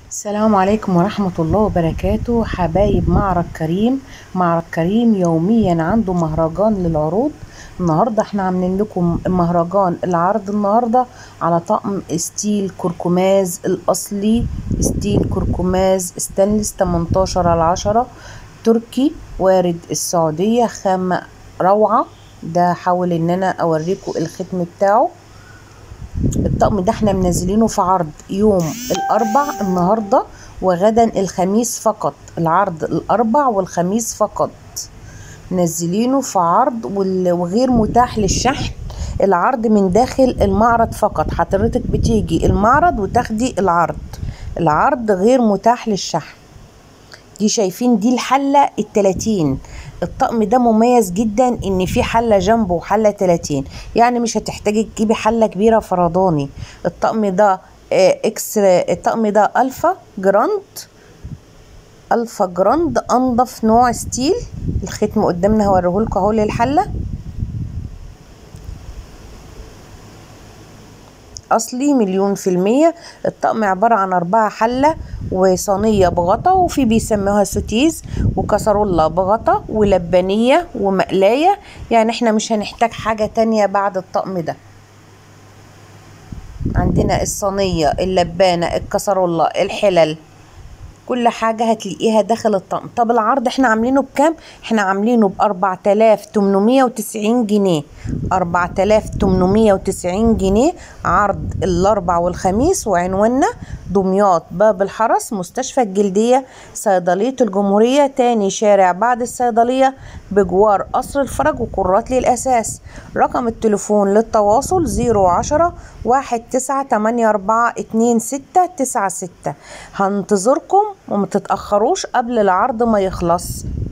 السلام عليكم ورحمة الله وبركاته حبايب معرض كريم معرض كريم يوميا عنده مهرجان للعروض النهاردة احنا عاملين لكم مهرجان العرض النهاردة على طقم ستيل كركماز الأصلي ستيل كركماز ستانلس 18 على 10 تركي وارد السعودية خامة روعة ده حاول ان انا اوريكم الختم بتاعه الطقم ده احنا منزلينه في عرض يوم الاربع النهارده وغدا الخميس فقط العرض الاربع والخميس فقط منزلينه في عرض وال- وغير متاح للشحن العرض من داخل المعرض فقط حضرتك بتيجي المعرض وتاخدي العرض العرض غير متاح للشحن دي شايفين دي الحلة التلاتين الطقم ده مميز جدا ان في حلة جنبه وحلة تلاتين يعني مش هتحتاجي تجيبي حلة كبيرة فرداني الطقم ده آه، اكس الطقم ده الفا جراند الفا جراند انضف نوع ستيل الختم قدامنا هوريهولكوا اهو للحلة اصلي مليون في المية الطقم عبارة عن اربعة حلة وصينية بغطا وفي بيسموها سوتيز وكسرولة بغطا ولبانية ومقلاية يعني احنا مش هنحتاج حاجة تانية بعد الطقم ده عندنا الصينية اللبانة الكسرولة الحلل كل حاجة هتلاقيها داخل الطقم طب العرض احنا عاملينه بكام احنا عاملينه بأربعة آلاف تمنمية وتسعين جنيه أربعة آلاف تمنمية وتسعين جنيه عرض الأربع والخميس وعنواننا دمياط باب الحرس مستشفى الجلدية صيدلية الجمهورية تاني شارع بعد الصيدلية بجوار قصر الفرج وقرات للأساس رقم التليفون للتواصل زيرو عشرة واحد تسعة تمانية أربعة اتنين ستة تسعة ستة هنتظركم وما تتأخروش قبل العرض ما يخلص